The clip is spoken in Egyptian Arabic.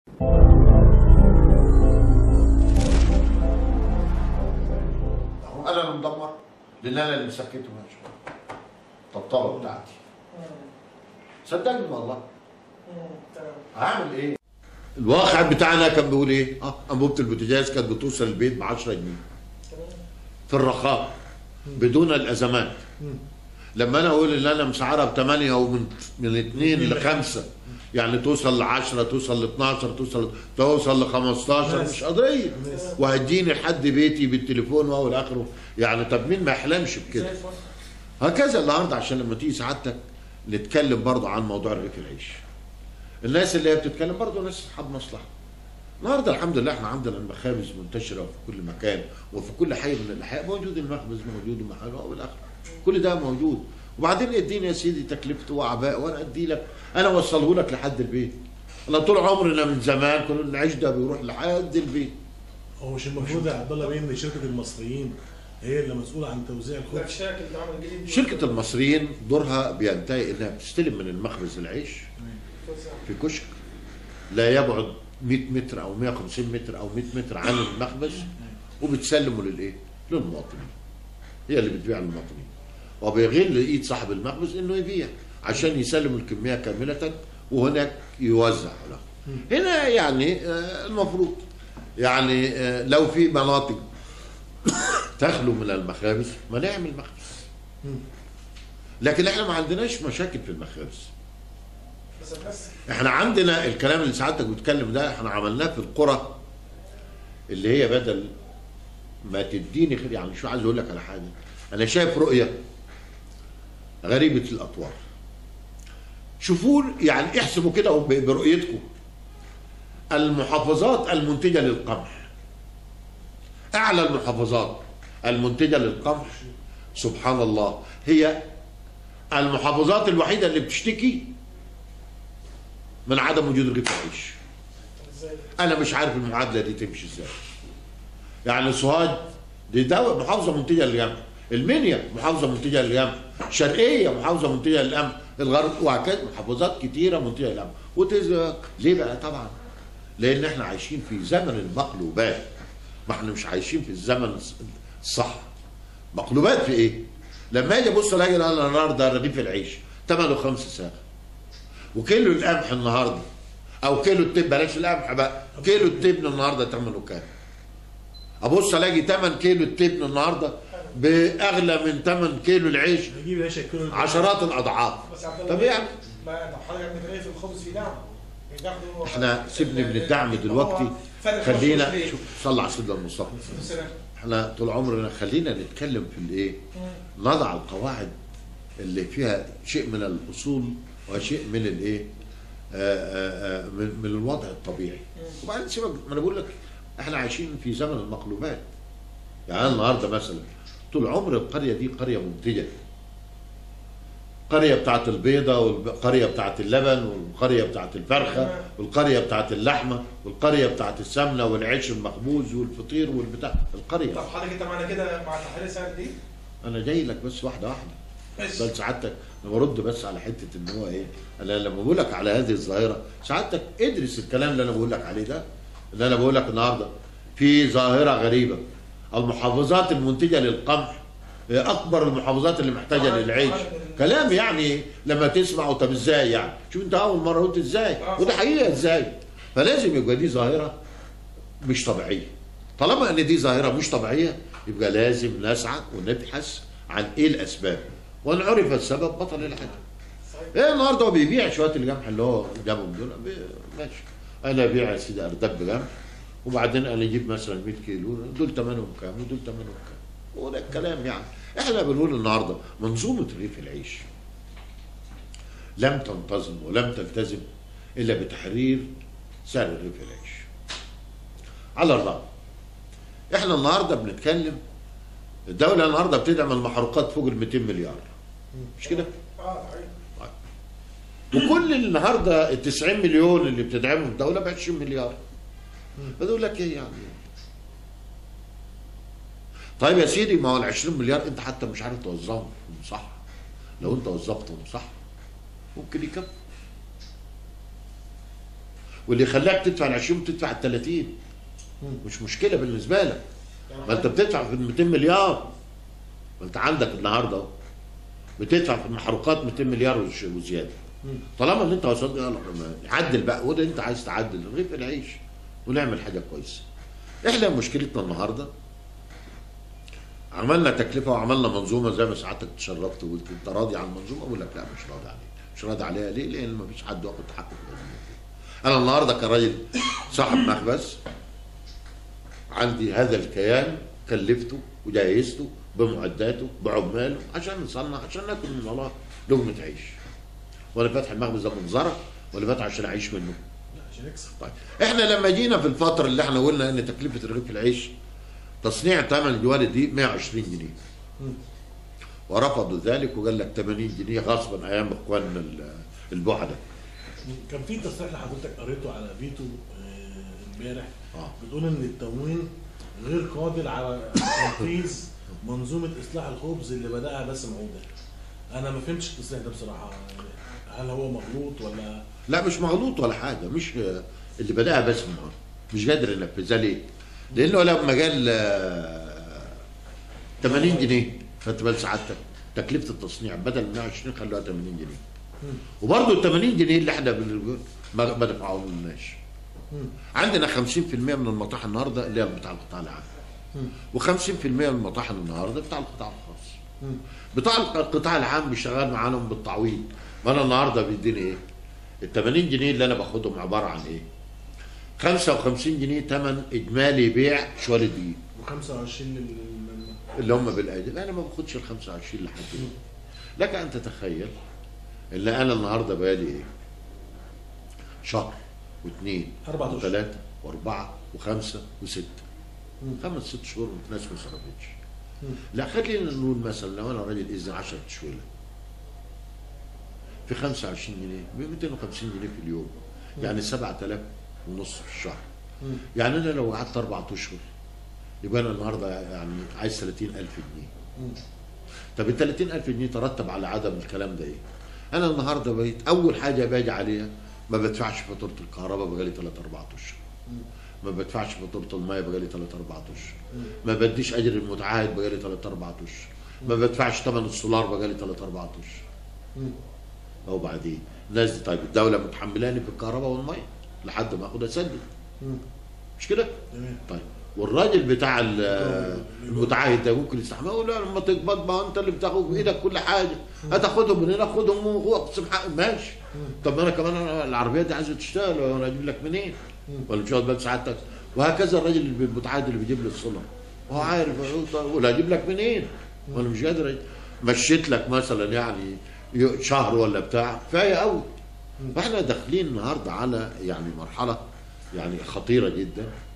هو انا اللي مدمر لان انا اللي مسكته يا شباب الطبطبه بتاعتي صدقني والله هعمل ايه؟ الواقع بتاعنا كان بيقول ايه؟ اه انبوبه البوتاجاز كانت بتوصل البيت ب 10 جنيه في الرخاء بدون الازمات لما انا اقول ان انا مسعرها ب 8 ومن من 2 ل 5 يعني توصل ل 10 توصل ل 12 توصل توصل ل 15 مش قضيه وهتجيني لحد بيتي بالتليفون وهو اخره يعني طب مين ما يحلمش بكده هكذا النهارده عشان لما تيجي سعادتك نتكلم برضه عن موضوع رغيف العيش الناس اللي هي بتتكلم برضه ناس اصحاب مصلحه النهارده الحمد لله احنا عندنا المخابز منتشره في كل مكان وفي كل حي من الاحياء موجود المخبز موجود ومحل والاخر كل ده موجود وبعدين اديني يا سيدي تكلفته وعباء وانا ادي لك انا اوصله لك لحد البيت انا طول عمرنا من زمان كنا العيش ده بيروح لحد البيت هو مش المفروض يا عبد الله بيه ان شركه المصريين هي اللي مسؤوله عن توزيع لا الخبز الشركه اللي عمل الجديد شركه المصريين دورها بينتهي انها بتستلم من المخبز العيش في كشك لا يبعد 100 متر او 150 متر او 100 متر عن المخبز وبتسلمه للايه؟ للمواطنين. هي اللي بتبيع للمواطنين. وبيغل لايد صاحب المخبز انه يبيع عشان يسلم الكميه كامله وهناك يوزع له. هنا يعني آه، المفروض يعني آه، لو في مناطق تخلو من المخابز ما نعمل مخبز. لكن احنا ما عندناش مشاكل في المخابز. بس الناس احنا عندنا الكلام اللي سعادتك بتتكلم ده احنا عملناه في القرى اللي هي بدل ما تديني خير يعني شو عايز اقول لك على حاجه انا شايف رؤيه غريبه الاطوار شوفوا يعني احسبوا كده ب- برؤيتكم المحافظات المنتجه للقمح اعلى المحافظات المنتجه للقمح سبحان الله هي المحافظات الوحيده اللي بتشتكي من عدم وجود رغيف العيش ازاي انا مش عارف المعادله دي تمشي ازاي يعني سوهاج دي دولة محافظه منتجه للقمح المنيا محافظه منتجه للقمح شرقيه محافظه منتجه للقمح الغرب وهكذا محافظات كتيره منتجه للقمح وتز... ليه بقى طبعا لان احنا عايشين في زمن المقلوبات ما احنا مش عايشين في الزمن الص- الصح مقلوبات في ايه لما اجي ابص الاقي انا النهارده رغيف العيش ثمنه خمسة ساغ وكيلو القمح النهارده او كيلو التبن بلاش القمح بقى كيلو التبن النهارده ثمنه كام ابص الاقي ثمن كيلو التبن النهارده باغلى من ثمن كيلو العيش هيجيب العيش ياكله عشرات الاضعاف بس عبد الله طب بيه، يعني ما طب حضرتك من رغيف الخبز في دعم بياخدوا- احنا سيبني من الدعم اللي دلوقتي هو فرق خلينا الخبز ليه؟ شوف صلى على سيدنا المصطفى السلام. احنا طول عمرنا خلينا نتكلم في الايه نضع القواعد اللي فيها شيء من الاصول وشيء من الايه آه، آه، آه، من من الوضع الطبيعي وبعدين سيبك ما انا بقول لك احنا عايشين في زمن المقلوبات يعني أنا النهارده مثلا طول عمر القريه دي قريه منتجه القريه بتاعت البيضه والقريه بتاعت اللبن والقريه بتاعت الفرخه والقريه بتاعت اللحمه والقريه بتاعت السمنه والعيش المخبوز والفطير والبتاع القريه طب حضرتك انت معنا كده مع تحرير سعر دي انا جاي لك بس واحده واحده ماشي بل سعادتك انا برد بس على حته ان هو ايه انا لما بقول لك على هذه الظاهره سعادتك ادرس الكلام اللي انا بقول لك عليه ده اللي انا بقول لك النهارده في ظاهره غريبه المحافظات المنتجه للقمح هي اكبر المحافظات اللي محتاجه للعيش كلام يعني لما تسمعه طب ازاي يعني شوف انت اول مره قلت ازاي وده حقيقه ازاي فلازم يبقى دي ظاهره مش طبيعيه طالما ان دي ظاهره مش طبيعيه يبقى لازم نسعى ونبحث عن ايه الاسباب وان عرف السبب بطل العجب ايه النهارده هو بيبيع شويه القمح اللي هو جابهم دول بي- ماشي انا ابيع يا سيدي اردب قمح وبعدين انا اجيب مثلا 100 كيلو دول ثمنهم كام ودول ثمنهم كام وده الكلام يعني احنا بنقول النهارده منظومه رغيف العيش لم تنتظم ولم تلتزم الا بتحرير سعر رغيف العيش على الرغم احنا النهارده بنتكلم الدوله النهارده بتدعم المحروقات فوق ال 200 مليار مش كده؟ اه صحيح وكل النهارده ال 90 مليون اللي بتدعمهم الدوله ب 20 مليار بقول لك ايه يعني طيب يا سيدي ما هو ال 20 مليار انت حتى مش عارف توظفهم صح لو انت وظفتهم صح ممكن يكفوا واللي خلاك تدفع ال 20 وتدفع ال 30 مش مشكله بالنسبه لك ما انت بتدفع في ال 200 مليار ما انت عندك النهارده اهو بتدفع في المحروقات 200 مليار وش- وزياده طالما ان انت وصلت يلا عدل بقى وده انت عايز تعدل رغيف العيش ونعمل حاجه كويسه احنا مشكلتنا النهارده عملنا تكلفه وعملنا منظومه زي ما سعادتك تشرفت وقلت انت راضي عن المنظومه اقول لك لا مش راضي عليها مش راضي عليها ليه؟ لان ما فيش حد واخد حقه في الأزمة دي. انا النهارده كراجل صاحب مخبز عندي هذا الكيان كلفته وجهزته بمعداته بعماله عشان نصنع عشان ناكل من الله لقمه عيش وانا فاتح المخبز ده من زرع ولا فاتح عشان اعيش منه لا عشان يكسب طيب احنا لما جينا في الفتره اللي احنا قلنا ان تكلفه رغيف العيش تصنيع ثمن الجوال دي 120 جنيه ورفضوا ذلك وقال لك 80 جنيه غصبا ايام اخواننا ال- البعده كان في تصريح لحضرتك قريته على فيتو آه، امبارح آه. بتقول ان التموين غير قادر على تنفيذ منظومه اصلاح الخبز اللي بداها باسم عوده انا ما فهمتش التصريح ده بصراحه هل هو مغلوط ولا لا مش مغلوط ولا حاجه مش اللي بداها بس النهارده مش قادر ينفذها ليه؟ لانه لما قال آه، 80 جنيه خدت بال سعادتك تكلفه التصنيع بدل 120 خلوها 80 جنيه وبرضه ال 80 جنيه اللي احنا بن- ما ما دفعوهمناش عندنا 50% من المطاحن النهارده اللي هي بتاع القطاع العام و50% من المطاحن النهارده بتاع القطاع الخاص بتاع القطاع العام بيشتغل معاهم بالتعويض ما انا النهارده بيديني ايه؟ ال 80 جنيه اللي انا باخدهم عباره عن ايه؟ 55 جنيه ثمن اجمالي بيع شوال الدقيق و25 لل اللي هم بالاجل انا ما باخدش ال 25 لحد دلوقتي لك ان تتخيل ان انا النهارده بقالي ايه؟ شهر واثنين أربعة أشهر. وثلاثه واربعه وخمسه وسته خمس ست شهور الناس ما صرفتش لا خلينا نقول مثلا لو انا راجل اذن 10 شهور في 25 جنيه ب 250 جنيه في اليوم يعني 7000 ونص في الشهر يعني انا لو قعدت اربع اشهر يبقى انا النهارده يعني عايز 30000 جنيه طب ال 30000 جنيه ترتب على عدم الكلام ده ايه؟ انا النهارده بقيت اول حاجه باجي عليها ما بدفعش فاتوره الكهرباء بقالي 3 4 اشهر ما بدفعش فاتوره الميه بقالي 3 4 اشهر ما بديش اجر المتعهد بقالي 3 4 اشهر ما بدفعش ثمن السولار بقالي 3 4 اشهر او بعدين الناس دي طيب الدوله متحملاني في الكهرباء والميه لحد ما اخد اسدد مش كده؟ تمام طيب والراجل بتاع ال- المتعهد ده ممكن يستحمل يقول لا لما تقبض ما انت اللي بتاخد بايدك كل حاجه هتاخدهم من هنا خدهم وهو اقسم حق ماشي طب ما انا كمان أنا العربيه دي عايزه تشتغل وانا اجيب لك منين؟ ولا مش واخد بال سعادتك وهكذا الراجل اللي المتعهد اللي بيجيب لي الصنع هو عارف ولا اجيب لك منين؟ وانا مش قادر أجيب. مشيت لك مثلا يعني ي- شهر ولا بتاع كفايه قوي فاحنا داخلين النهارده على يعني مرحله يعني خطيره جدا